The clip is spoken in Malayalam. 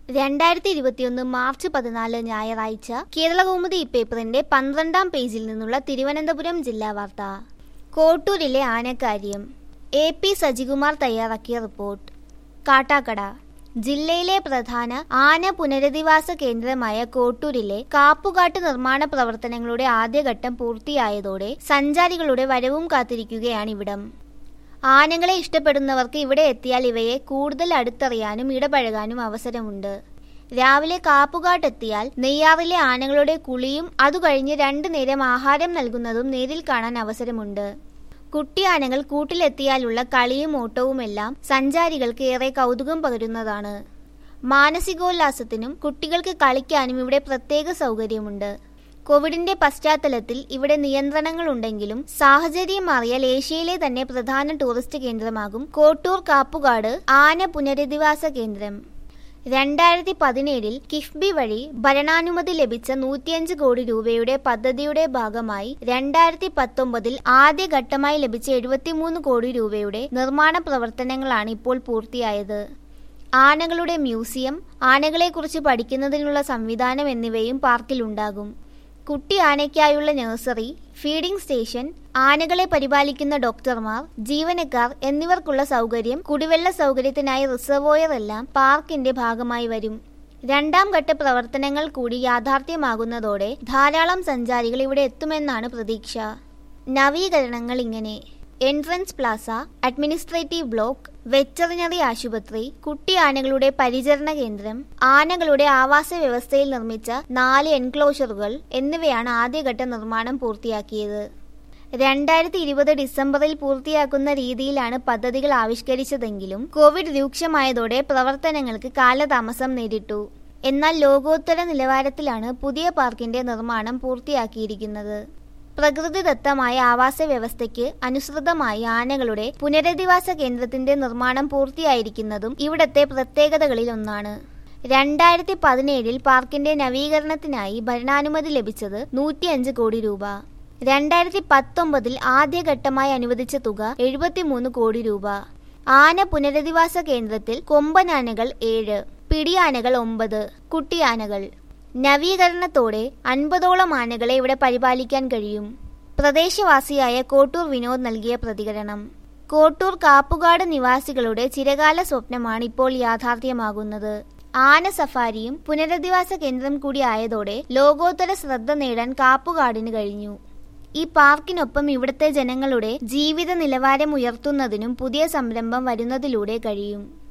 രണ്ടായിരത്തി ഇരുപത്തിയൊന്ന് മാർച്ച് പതിനാല് ഞായറാഴ്ച കേരളകൗമുദി ഇപ്പേപ്പറിന്റെ പന്ത്രണ്ടാം പേജിൽ നിന്നുള്ള തിരുവനന്തപുരം ജില്ലാ വാർത്ത കോട്ടൂരിലെ ആനക്കാര്യം എ പി സജികുമാർ തയ്യാറാക്കിയ റിപ്പോർട്ട് കാട്ടാക്കട ജില്ലയിലെ പ്രധാന ആന പുനരധിവാസ കേന്ദ്രമായ കോട്ടൂരിലെ കാപ്പുകാട്ട് നിർമ്മാണ പ്രവർത്തനങ്ങളുടെ ആദ്യഘട്ടം പൂർത്തിയായതോടെ സഞ്ചാരികളുടെ വരവും കാത്തിരിക്കുകയാണിവിടം ആനകളെ ഇഷ്ടപ്പെടുന്നവർക്ക് ഇവിടെ എത്തിയാൽ ഇവയെ കൂടുതൽ അടുത്തറിയാനും ഇടപഴകാനും അവസരമുണ്ട് രാവിലെ കാപ്പുകാട്ടെത്തിയാൽ നെയ്യാറിലെ ആനകളുടെ കുളിയും അതുകഴിഞ്ഞ് രണ്ടു നേരം ആഹാരം നൽകുന്നതും നേരിൽ കാണാൻ അവസരമുണ്ട് കുട്ടിയാനകൾ കൂട്ടിലെത്തിയാലുള്ള കളിയും ഓട്ടവുമെല്ലാം സഞ്ചാരികൾക്ക് ഏറെ കൗതുകം പകരുന്നതാണ് മാനസികോല്ലാസത്തിനും കുട്ടികൾക്ക് കളിക്കാനും ഇവിടെ പ്രത്യേക സൗകര്യമുണ്ട് കോവിഡിന്റെ പശ്ചാത്തലത്തിൽ ഇവിടെ നിയന്ത്രണങ്ങളുണ്ടെങ്കിലും സാഹചര്യം മാറിയാൽ ഏഷ്യയിലെ തന്നെ പ്രധാന ടൂറിസ്റ്റ് കേന്ദ്രമാകും കോട്ടൂർ കാപ്പുകാട് ആന പുനരധിവാസ കേന്ദ്രം രണ്ടായിരത്തി പതിനേഴിൽ കിഫ്ബി വഴി ഭരണാനുമതി ലഭിച്ച നൂറ്റിയഞ്ച് കോടി രൂപയുടെ പദ്ധതിയുടെ ഭാഗമായി രണ്ടായിരത്തി പത്തൊമ്പതിൽ ആദ്യഘട്ടമായി ലഭിച്ച എഴുപത്തിമൂന്ന് കോടി രൂപയുടെ നിർമ്മാണ പ്രവർത്തനങ്ങളാണ് ഇപ്പോൾ പൂർത്തിയായത് ആനകളുടെ മ്യൂസിയം ആനകളെക്കുറിച്ച് പഠിക്കുന്നതിനുള്ള സംവിധാനം എന്നിവയും പാർക്കിലുണ്ടാകും കുട്ടി ആനയ്ക്കായുള്ള നഴ്സറി ഫീഡിംഗ് സ്റ്റേഷൻ ആനകളെ പരിപാലിക്കുന്ന ഡോക്ടർമാർ ജീവനക്കാർ എന്നിവർക്കുള്ള സൗകര്യം കുടിവെള്ള സൗകര്യത്തിനായി റിസർവോയർ എല്ലാം പാർക്കിന്റെ ഭാഗമായി വരും രണ്ടാം ഘട്ട പ്രവർത്തനങ്ങൾ കൂടി യാഥാർത്ഥ്യമാകുന്നതോടെ ധാരാളം സഞ്ചാരികൾ ഇവിടെ എത്തുമെന്നാണ് പ്രതീക്ഷ നവീകരണങ്ങൾ ഇങ്ങനെ entrance plaza administrative block veterinary ആശുപത്രി കുട്ടി ആനകളുടെ പരിചരണ കേന്ദ്രം ആനകളുടെ ആവാസ വ്യവസ്ഥയിൽ നിർമ്മിച്ച നാല് എൻക്ലോഷറുകൾ എന്നിവയാണ് ആദ്യഘട്ട നിർമ്മാണം പൂർത്തിയാക്കിയത് രണ്ടായിരത്തി ഇരുപത് ഡിസംബറിൽ പൂർത്തിയാക്കുന്ന രീതിയിലാണ് പദ്ധതികൾ ആവിഷ്കരിച്ചതെങ്കിലും കോവിഡ് രൂക്ഷമായതോടെ പ്രവർത്തനങ്ങൾക്ക് കാലതാമസം നേരിട്ടു എന്നാൽ ലോകോത്തര നിലവാരത്തിലാണ് പുതിയ പാർക്കിന്റെ നിർമ്മാണം പൂർത്തിയാക്കിയിരിക്കുന്നത് പ്രകൃതിദത്തമായ ആവാസ വ്യവസ്ഥയ്ക്ക് അനുസൃതമായി ആനകളുടെ പുനരധിവാസ കേന്ദ്രത്തിന്റെ നിർമ്മാണം പൂർത്തിയായിരിക്കുന്നതും ഇവിടത്തെ പ്രത്യേകതകളിൽ ഒന്നാണ് രണ്ടായിരത്തി പതിനേഴിൽ പാർക്കിന്റെ നവീകരണത്തിനായി ഭരണാനുമതി ലഭിച്ചത് നൂറ്റിയഞ്ച് കോടി രൂപ രണ്ടായിരത്തി പത്തൊമ്പതിൽ ആദ്യഘട്ടമായി അനുവദിച്ച തുക എഴുപത്തിമൂന്ന് കോടി രൂപ ആന പുനരധിവാസ കേന്ദ്രത്തിൽ കൊമ്പനാനകൾ ഏഴ് പിടിയാനകൾ ഒമ്പത് കുട്ടിയാനകൾ നവീകരണത്തോടെ അൻപതോളം ആനകളെ ഇവിടെ പരിപാലിക്കാൻ കഴിയും പ്രദേശവാസിയായ കോട്ടൂർ വിനോദ് നൽകിയ പ്രതികരണം കോട്ടൂർ കാപ്പുകാട് നിവാസികളുടെ ചിരകാല സ്വപ്നമാണ് ഇപ്പോൾ യാഥാർത്ഥ്യമാകുന്നത് ആന സഫാരിയും പുനരധിവാസ കേന്ദ്രം കൂടി ആയതോടെ ലോകോത്തര ശ്രദ്ധ നേടാൻ കാപ്പുകാടിന് കഴിഞ്ഞു ഈ പാർക്കിനൊപ്പം ഇവിടുത്തെ ജനങ്ങളുടെ ജീവിത നിലവാരം ഉയർത്തുന്നതിനും പുതിയ സംരംഭം വരുന്നതിലൂടെ കഴിയും